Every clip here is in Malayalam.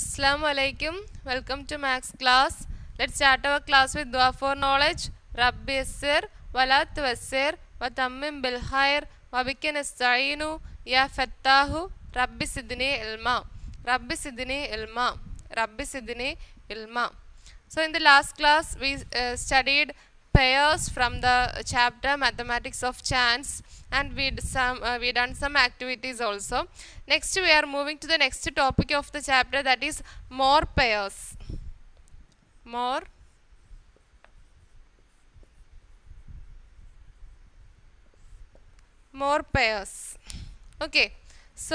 Assalamu alaikum. Welcome to Max class. Let's start our class with dua for knowledge. Rabbi yassir wala tuwassir wa tammim bil khair wa bika nasta'inu ya fattahu rabbi sidni ilma. Rabbi sidni ilma. Rabbi sidni ilma. So in the last class we uh, studied pairs from the chapter mathematics of chance and we d- some uh, we done some activities also next we are moving to the next topic of the chapter that is more pairs more more pairs okay so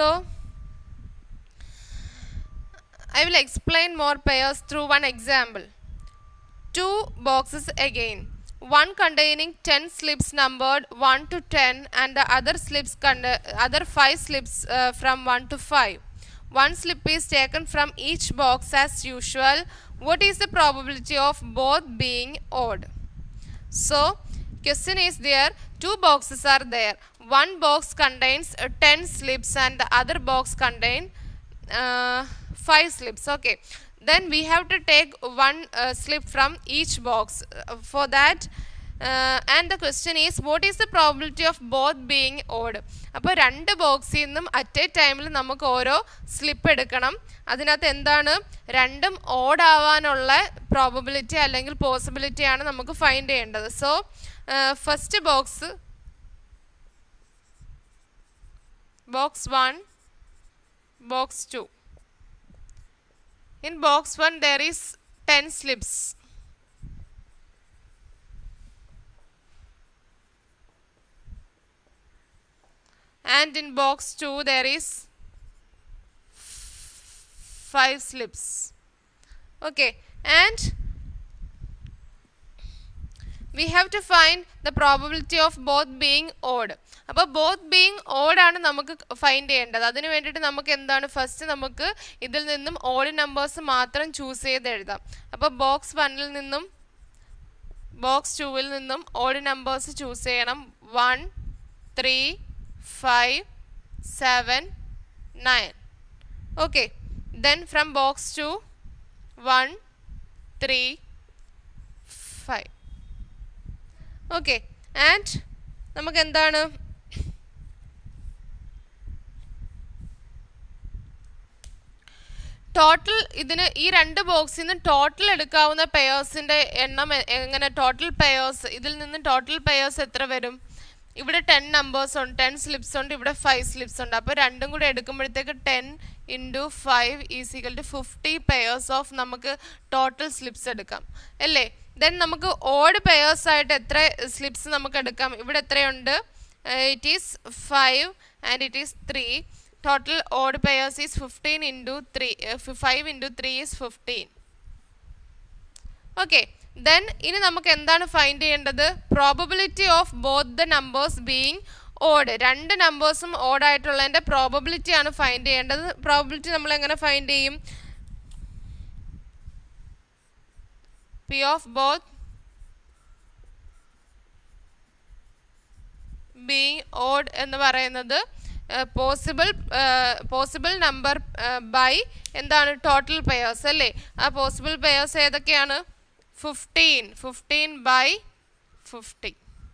i will explain more pairs through one example two boxes again one containing 10 slips numbered 1 to 10 and the other slips con- other 5 slips uh, from 1 to 5 one slip is taken from each box as usual what is the probability of both being odd so question is there two boxes are there one box contains uh, 10 slips and the other box contain uh, 5 slips okay then we have to take one uh, slip from each box Uh, for that uh, and the question is what is the probability of both being odd അപ്പോൾ രണ്ട് ബോക്സിൽ നിന്നും അറ്റ് എ ടൈമിൽ നമുക്ക് ഓരോ സ്ലിപ്പ് എടുക്കണം അതിനകത്ത് എന്താണ് രണ്ടും ഓഡ് ആവാനുള്ള പ്രോബബിലിറ്റി അല്ലെങ്കിൽ പോസിബിലിറ്റി ആണ് നമുക്ക് ഫൈൻഡ് ചെയ്യേണ്ടത് so first box box one box two In box 1 there is 10 slips. And in box 2 there is 5 slips. Okay. And we have to find the probability of both being odd അപ്പോൾ ബോത്ത് ബീങ് ഓഡ് ആണ് നമുക്ക് ഫൈൻഡ് ചെയ്യേണ്ടത് അതിന് വേണ്ടിയിട്ട് നമുക്ക് എന്താണ് ഫസ്റ്റ് നമുക്ക് ഇതിൽ നിന്നും ഓഡ് നമ്പേഴ്സ് മാത്രം ചൂസ് ചെയ്ത് എഴുതാം അപ്പോൾ ബോക്സ് വണ്ണിൽ നിന്നും ബോക്സ് ടൂവിൽ നിന്നും ഓഡ് നമ്പേഴ്സ് ചൂസ് ചെയ്യണം one three five seven nine okay then from box two one three five okay and നമുക്ക് എന്താണ് ടോട്ടൽ ഇതിന് ഈ രണ്ട് ബോക്സിൽ നിന്ന് ടോട്ടൽ എടുക്കാവുന്ന പെയേഴ്സിന്റെ എണ്ണം എ- എങ്ങനെ ടോട്ടൽ പെയേഴ്സ് ഇതിൽ നിന്ന് ടോട്ടൽ പെയേഴ്സ് എത്ര വരും ഇവിടെ ടെൻ നമ്പേഴ്സ് ഉണ്ട് ടെൻ സ്ലിപ്സ് ഉണ്ട് ഇവിടെ ഫൈവ് സ്ലിപ്സ് ഉണ്ട് അപ്പോൾ രണ്ടും കൂടെ എടുക്കുമ്പോഴത്തേക്ക് ten into five is equal to fifty pairs of നമുക്ക് ടോട്ടൽ സ്ലിപ്സ് എടുക്കാം അല്ലേ ദെൻ നമുക്ക് ഓഡ് പെയേഴ്സ് ആയിട്ട് എത്ര സ്ലിപ്സ് നമുക്ക് എടുക്കാം ഇവിടെ എത്രയുണ്ട് it is five and it is three total odd pairs is fifteen into three five into three is fifteen okay then ഇനി നമുക്ക് എന്താണ് ഫൈൻഡ് ചെയ്യേണ്ടത് probability of both the numbers being odd രണ്ട് നമ്പേഴ്സും ഓഡ് ആയിട്ടുള്ളതിൻ്റെ പ്രോബബിലിറ്റി ആണ് ഫൈൻഡ് ചെയ്യേണ്ടത് പ്രോബബിലിറ്റി നമ്മൾ എങ്ങനെ ഫൈൻഡ് ചെയ്യും P of both being odd എന്ന് പറയുന്നത് പോസിബിൾ പോസിബിൾ നമ്പർ ബൈ എന്താണ് ടോട്ടൽ പെയേഴ്സ് അല്ലേ ആ പോസിബിൾ പെയേഴ്സ് ഏതൊക്കെയാണ് fifteen fifteen by fifty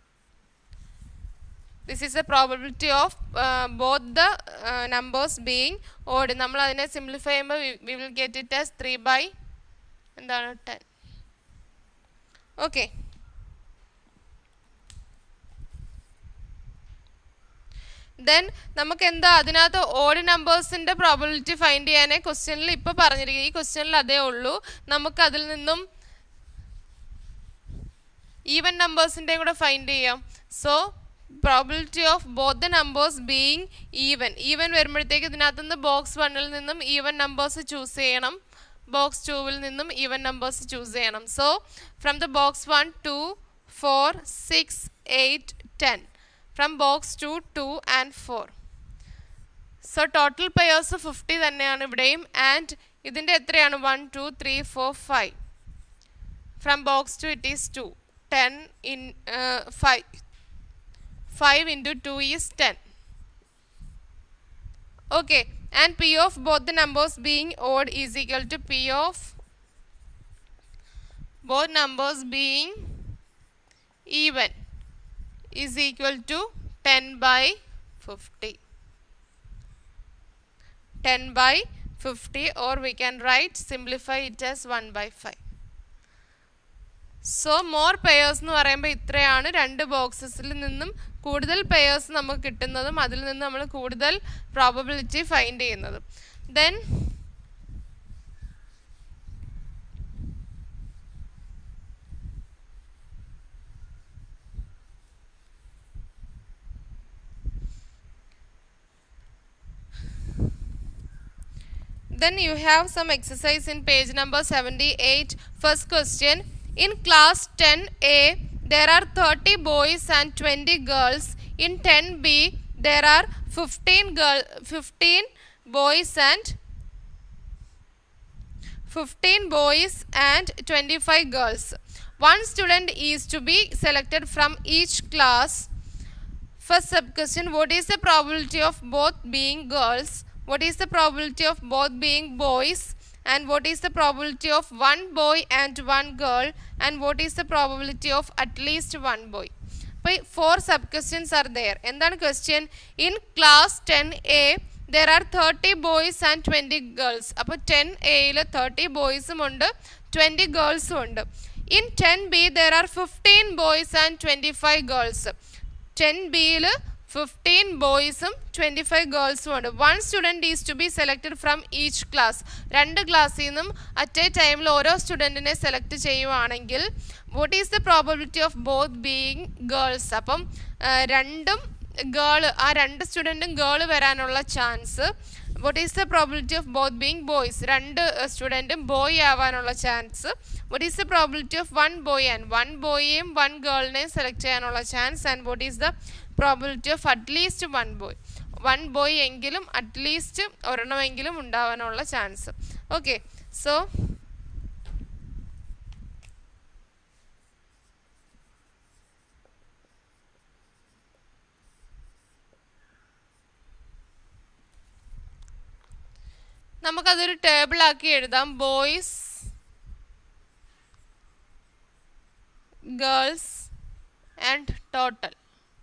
this is a probability of both the numbers being odd നമ്മൾ അതിനെ സിംപ്ലിഫൈ ചെയ്യുമ്പോൾ we will get it as three by എന്താണ് ടെൻ ഓക്കെ ദെൻ നമുക്ക് എന്താ അതിനകത്ത് ഓഡ് നമ്പേഴ്സിന്റെ പ്രോബിലിറ്റി ഫൈൻഡ് ചെയ്യാനേ ക്വസ്റ്റ്യനിൽ ഇപ്പോൾ പറഞ്ഞിരിക്കുന്നത് ഈ ക്വസ്റ്റ്യനിൽ അതേ ഉള്ളൂ നമുക്ക് അതിൽ നിന്നും ഈവൻ നമ്പേഴ്സിൻ്റെയും കൂടെ ഫൈൻഡ് ചെയ്യാം so probability of both the numbers being even even വരുമ്പോഴത്തേക്ക് ഇതിനകത്ത് നിന്ന് ബോക്സ് വണ്ണിൽ നിന്നും ഈവൻ നമ്പേഴ്സ് ചൂസ് ചെയ്യണം ബോക്സ് ടൂവിൽ നിന്നും ഈവൻ നമ്പേഴ്സ് ചൂസ് ചെയ്യണം so from the box one two four six eight ten from box two two and four so total pairs fifty തന്നെയാണ് ഇവിടെയും ആൻഡ് ഇതിൻ്റെ എത്രയാണ് one two three four five from box two it is two ten in five five into two is ten okay and p of both the numbers being odd is equal to p of both numbers being even is equal to 10 by 50 10 by 50 or we can write simplify it as 1 by 5 so more pairs എന്ന് പറയുമ്പോൾ ഇത്രയാണ് രണ്ട് ബോക്സസിൽ നിന്നും കൂടുതൽ പെയേഴ്സ് നമുക്ക് കിട്ടുന്നതും അതിൽ നിന്ന് നമ്മൾ കൂടുതൽ പ്രോബബിലിറ്റി ഫൈൻഡ് ചെയ്യുന്നതും then Then you have some exercise in page number 78. First question. In class 10A, there are 30 boys and 20 girls. In 10B, there are 15, girl, 15 boys and 15 boys and 25 girls. One student is to be selected from each class. First sub question What is the probability of both being girls? What is the probability of both being boys? And what is the probability of one boy and one girl? And what is the probability of at least one boy? അപ്പോൾ four sub questions are there എന്താണ് question in class ten A there are thirty boys and twenty girls അപ്പോൾ ടെൻ എയിൽ തേർട്ടി ബോയ്സും ഉണ്ട് ട്വൻറ്റി ഗേൾസും ഉണ്ട് in ten B there are fifteen boys and twenty five girls ten ബിയിൽ ഫിഫ്റ്റീൻ ബോയ്സും ട്വൻറ്റി ഫൈവ് ഗേൾസും ഉണ്ട് one student is to be selected from each class രണ്ട് ക്ലാസ്സിൽ നിന്നും അറ്റ് എ ടൈമിൽ ഓരോ സ്റ്റുഡൻറ്റിനെ സെലക്ട് ചെയ്യുവാണെങ്കിൽ what is the probability of both being girls അപ്പം രണ്ടും ഗേൾ ആ രണ്ട് സ്റ്റുഡൻറ്റും ഗേൾ വരാനുള്ള chance what is the probability of both being boys രണ്ട് സ്റ്റുഡൻറ്റും ബോയ് ആവാനുള്ള chance what is the probability of one boy and one ബോയിയെയും വൺ ഗേളിനെയും സെലക്ട് ചെയ്യാനുള്ള chance and what is the probability of at least one boy one boy എങ്കിലും അറ്റ്ലീസ്റ്റ് ഒരെണ്ണമെങ്കിലും ഉണ്ടാവാനുള്ള ചാൻസ് ഓക്കെ സോ നമുക്കതൊരു ടേബിളാക്കി എഴുതാം boys girls and total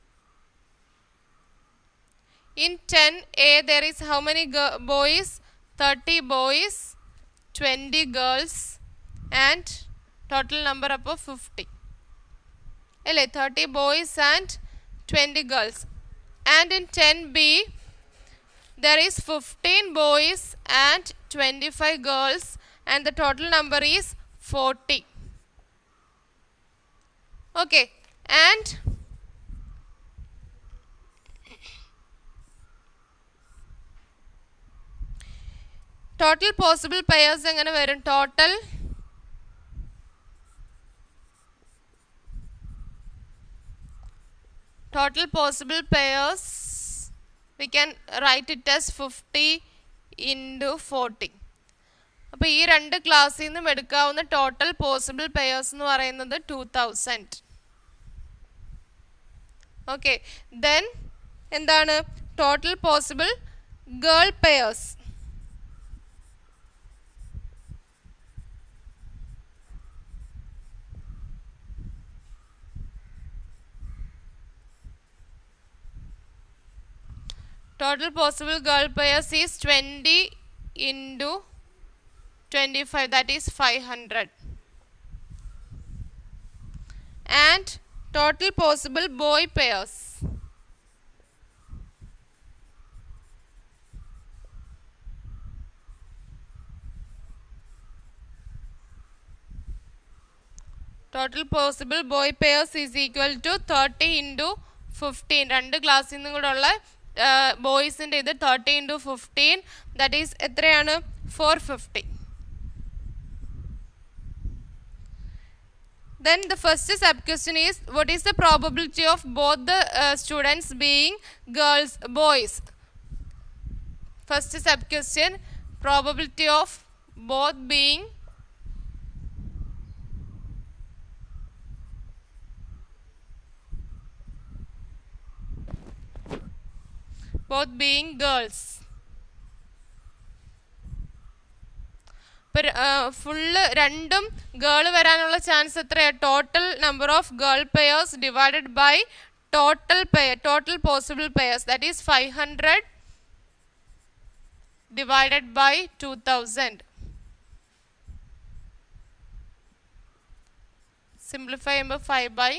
In 10A, there is how many boys? 30 boys, 20 girls, and total number up of 50. Ele, 30 boys and 20 girls. And in 10B, there is 15 boys and 25 girls, and the total number is 40. Okay, and total possible pairs എങ്ങനെ വരും total total possible pairs we can write it as fifty into forty അപ്പോൾ ഈ രണ്ട് ക്ലാസ്സിൽ നിന്നും എടുക്കാവുന്ന ടോട്ടൽ പോസിബിൾ പെയേഴ്സ് എന്ന് പറയുന്നത് ടു തൗസൻഡ് ഓക്കെ ദെൻ എന്താണ് total possible girl pairs total possible girl pairs is 20 into 25 that is 500 and total possible boy pairs total possible boy pairs is equal to 30 into 15 രണ്ട് ക്ലാസ്സിൽ നിന്നും കൂടെ ഉള്ള ബോയ്സിൻ്റെ ഇത് thirty into fifteen that is എത്രയാണ് four fifty Then the first sub question is what is the probability of both the uh, students being girls, boys? First sub question probability of both being both being girls. ഇപ്പം ഫുള്ള് രണ്ടും ഗേൾ വരാനുള്ള ചാൻസ് എത്രയാണ് total number of girl pairs divided by total pair total possible pairs that is five hundred divided by two thousand simplify ചെയ്യുമ്പോൾ five by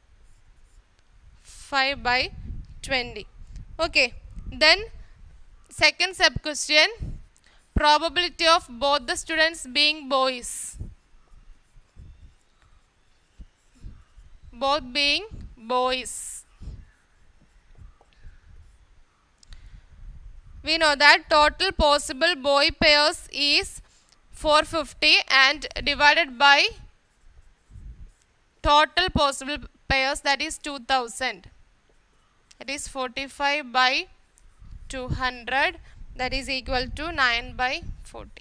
five by twenty okay then second sub question probability of both the students being boys both being boys we know that total possible boy pairs is 450 and divided by total possible pairs that is 2000 it is 45 by 200 that is equal to 9 by 40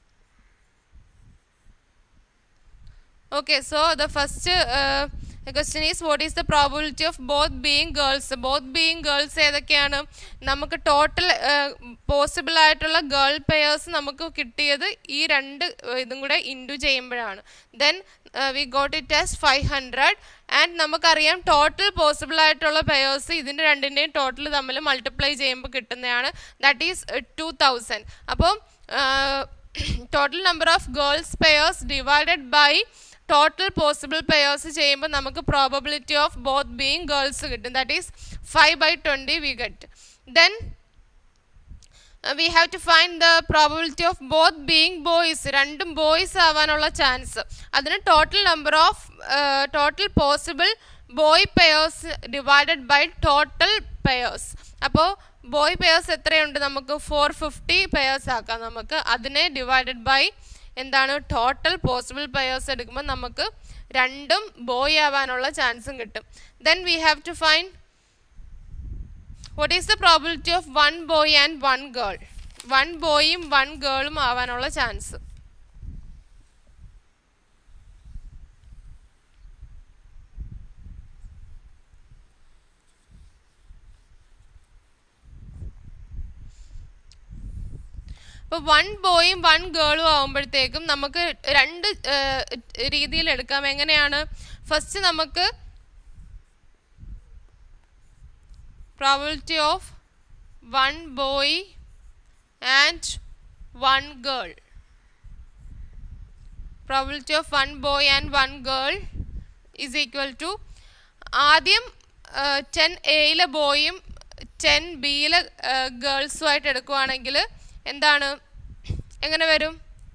okay so the first uh, question is what is the probability of both being girls both being girls ഏതൊക്കെയാണ് നമുക്ക് ടോട്ടൽ പോസിബിൾ ആയിട്ടുള്ള ഗേൾ പെയേഴ്സ് നമുക്ക് കിട്ടിയത് ഈ രണ്ട് ഇതും കൂടെ ഇൻറ്റു ചെയ്യുമ്പോഴാണ് then we got it as five hundred and നമുക്കറിയാം ടോട്ടൽ പോസിബിൾ ആയിട്ടുള്ള പെയേഴ്സ് ഇതിൻ്റെ രണ്ടിൻ്റെയും ടോട്ടൽ തമ്മിൽ മൾട്ടിപ്ലൈ ചെയ്യുമ്പോൾ കിട്ടുന്നതാണ് ദാറ്റ് ഈസ് ടു തൗസൻഡ് അപ്പോൾ total number of girls pairs divided by total possible pairs ചെയ്യുമ്പോൾ നമുക്ക് probability of both being girls കിട്ടും that is five by twenty we get then we have to find the probability of both being boys രണ്ടും ബോയ്സ് ആവാനുള്ള ചാൻസ് അതിന് total number of total possible boy pairs divided by total pairs അപ്പോൾ ബോയ് പെയേഴ്സ് എത്രയുണ്ട് നമുക്ക് ഫോർ ഫിഫ്റ്റി പെയേഴ്സ് ആക്കാം നമുക്ക് അതിനെ ഡിവൈഡഡ് ബൈ എന്താണ് ടോട്ടൽ പോസിബിൾ പെയേഴ്സ് എടുക്കുമ്പോൾ നമുക്ക് രണ്ടും ബോയ് ആവാനുള്ള ചാൻസും കിട്ടും then we have to find what is the probability of one boy and one girl one ബോയും വൺ ഗേളും ആവാനുള്ള ചാൻസ് അപ്പോൾ വൺ ബോയും വൺ ഗേളും ആകുമ്പോഴത്തേക്കും നമുക്ക് രണ്ട് രീതിയിൽ എടുക്കാം എങ്ങനെയാണ് ഫസ്റ്റ് നമുക്ക് probability of one boy and one girl probability of one boy and one girl is equal to ആദ്യം ടെൻ എയിലെ ബോയും ടെൻ ബിയിലെ ഗേൾസുമായിട്ട് എടുക്കുവാണെങ്കിൽ എന്താണ് എങ്ങനെ വരും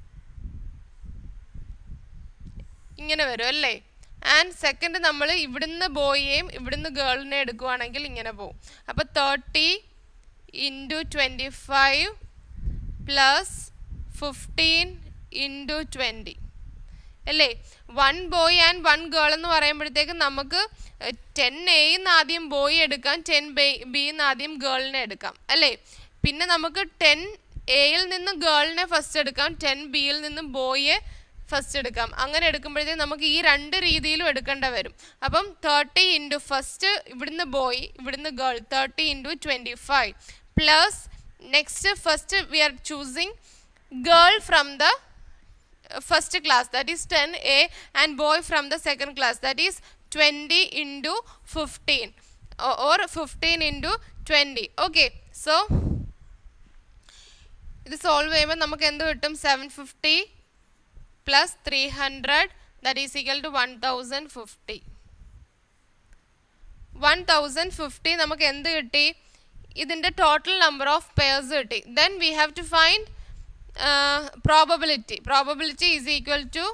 ഇങ്ങനെ വരും അല്ലേ ആൻഡ് സെക്കൻഡ് നമ്മൾ ഇവിടുന്ന് ബോയിയെയും ഇവിടുന്ന് ഗേളിനെ എടുക്കുവാണെങ്കിൽ ഇങ്ങനെ പോകും അപ്പോൾ thirty into twenty five plus fifteen into twenty അല്ലേ one boy and one girl എന്ന് പറയുമ്പോഴത്തേക്ക് നമുക്ക് ടെൻ എയിൽ ആദ്യം ബോയ് എടുക്കാം ടെൻ ബിയിൽ നിന്ന് ആദ്യം ഗേളിനെ എടുക്കാം അല്ലേ പിന്നെ നമുക്ക് ടെൻ എയിൽ നിന്ന് ഗേളിനെ ഫസ്റ്റ് എടുക്കാം ടെൻ ബിയിൽ നിന്ന് ബോയെ ഫസ്റ്റ് എടുക്കാം അങ്ങനെ എടുക്കുമ്പോഴത്തേക്ക് നമുക്ക് ഈ രണ്ട് രീതിയിലും എടുക്കേണ്ട വരും അപ്പം തേർട്ടി ഇൻറ്റു ഫസ്റ്റ് ഇവിടുന്ന് ബോയ് ഇവിടുന്ന് girl thirty into twenty five plus next first we are choosing girl from the first class that is ten A and boy from the second class that is twenty into fifteen or fifteen into twenty okay so ഇത് സോൾവ് ചെയ്യുമ്പോൾ നമുക്ക് എന്ത് കിട്ടും seven fifty plus 300 that is equal to 1050 1050 നമുക്ക് എന്ത് കിട്ടി ഇതിൻ്റെ ടോട്ടൽ നമ്പർ ഓഫ് പെയർസ് കിട്ടി then we have to find probability probability is equal to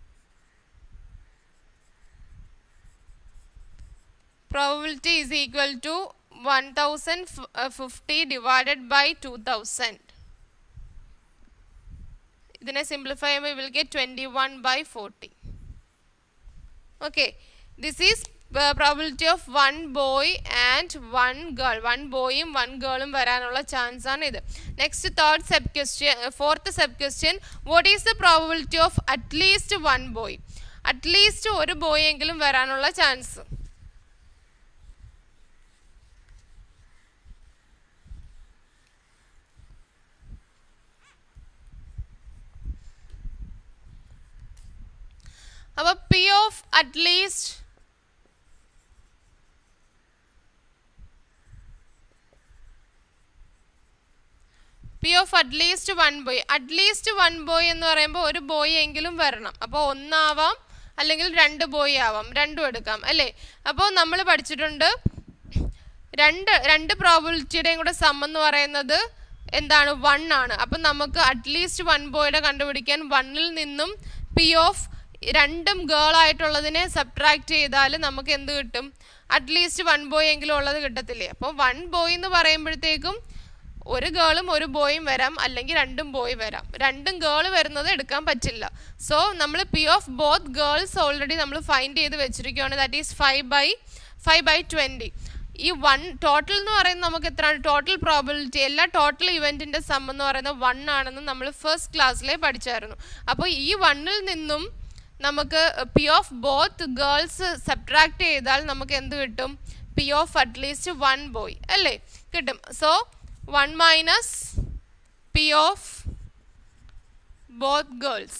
probability is equal to 1050 divided by 2000 ഇതിനെ സിംപ്ലിഫൈ ചെയ്യുമ്പോൾ will get twenty one by forty okay this is probability of one boy and one girl one ബോയും വൺ ഗേളും വരാനുള്ള ചാൻസ് ആണ് ഇത് next third sub question fourth sub question what is the probability of at least one boy at least ഒരു ബോയ് എങ്കിലും വരാനുള്ള chance at least P of at least one boy at least one boy എന്ന് പറയുമ്പോൾ ഒരു ബോയ് എങ്കിലും വരണം അപ്പോൾ ഒന്നാവാം അല്ലെങ്കിൽ രണ്ട് ബോയ് ആവാം രണ്ടും എടുക്കാം അല്ലേ അപ്പോൾ നമ്മൾ പഠിച്ചിട്ടുണ്ട് രണ്ട് രണ്ട് പ്രോബിലിറ്റിയുടെയും കൂടെ സം എന്ന് പറയുന്നത് എന്താണ് വൺ ആണ് അപ്പം നമുക്ക് അറ്റ്ലീസ്റ്റ് വൺ ബോയുടെ കണ്ടുപിടിക്കാൻ വണ്ണിൽ നിന്നും പി ഓഫ് രണ്ടും ഗേൾ ആയിട്ടുള്ളതിനെ സബ്ട്രാക്ട് ചെയ്താൽ നമുക്ക് എന്ത് കിട്ടും അറ്റ്ലീസ്റ്റ് വൺ ബോയ് എങ്കിലും ഉള്ളത് കിട്ടത്തില്ലേ അപ്പോൾ വൺ ബോയ് എന്ന് പറയുമ്പോഴത്തേക്കും ഒരു ഗേളും ഒരു ബോയും വരാം അല്ലെങ്കിൽ രണ്ടും ബോയ് വരാം രണ്ടും ഗേൾ വരുന്നത് എടുക്കാൻ പറ്റില്ല സോ നമ്മൾ P of both girls already നമ്മൾ ഫൈൻഡ് ചെയ്ത് വെച്ചിരിക്കുകയാണ് that is five by five by twenty ഈ വൺ ടോട്ടൽ എന്ന് പറയുന്നത് നമുക്ക് എത്രയാണ് ടോട്ടൽ പ്രോബിലിറ്റി എല്ലാ ടോട്ടൽ ഇവൻറ്റിൻ്റെ സം എന്ന് പറയുന്നത് വൺ ആണെന്ന് നമ്മൾ ഫസ്റ്റ് ക്ലാസ്സിലേ പഠിച്ചായിരുന്നു അപ്പോൾ ഈ വണ്ണിൽ നിന്നും നമുക്ക് P of both girls subtract ചെയ്താൽ നമുക്ക് എന്ത് കിട്ടും P of at least one boy അല്ലേ കിട്ടും so one minus P of both girls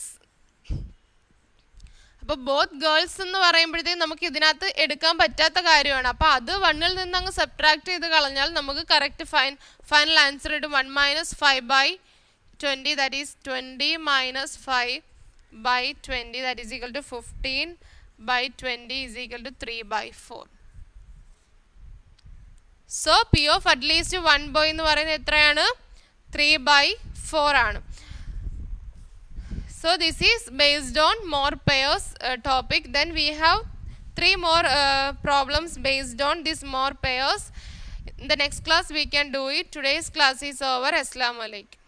അപ്പോൾ ബോത്ത് ഗേൾസ് എന്ന് പറയുമ്പോഴത്തേക്കും നമുക്ക് ഇതിനകത്ത് എടുക്കാൻ പറ്റാത്ത കാര്യമാണ് അപ്പോൾ അത് വണ്ണിൽ നിന്ന് അങ്ങ് സബ്ട്രാക്ട് ചെയ്ത് കളഞ്ഞാൽ നമുക്ക് കറക്റ്റ് ഫൈൻ ഫൈനൽ ആൻസർ ഇടും one minus five by twenty that is twenty minus five by twenty that is equal to fifteen by twenty is equal to three by four so P of at least one boy എന്ന് പറയുന്നത് എത്രയാണ് ത്രീ ബൈ ഫോർ ആണ് So this is based on more pairs uh, topic. Then we have three more uh, problems based on this more pairs. In the next class we can do it. Today's class is over. Assalamu alaikum.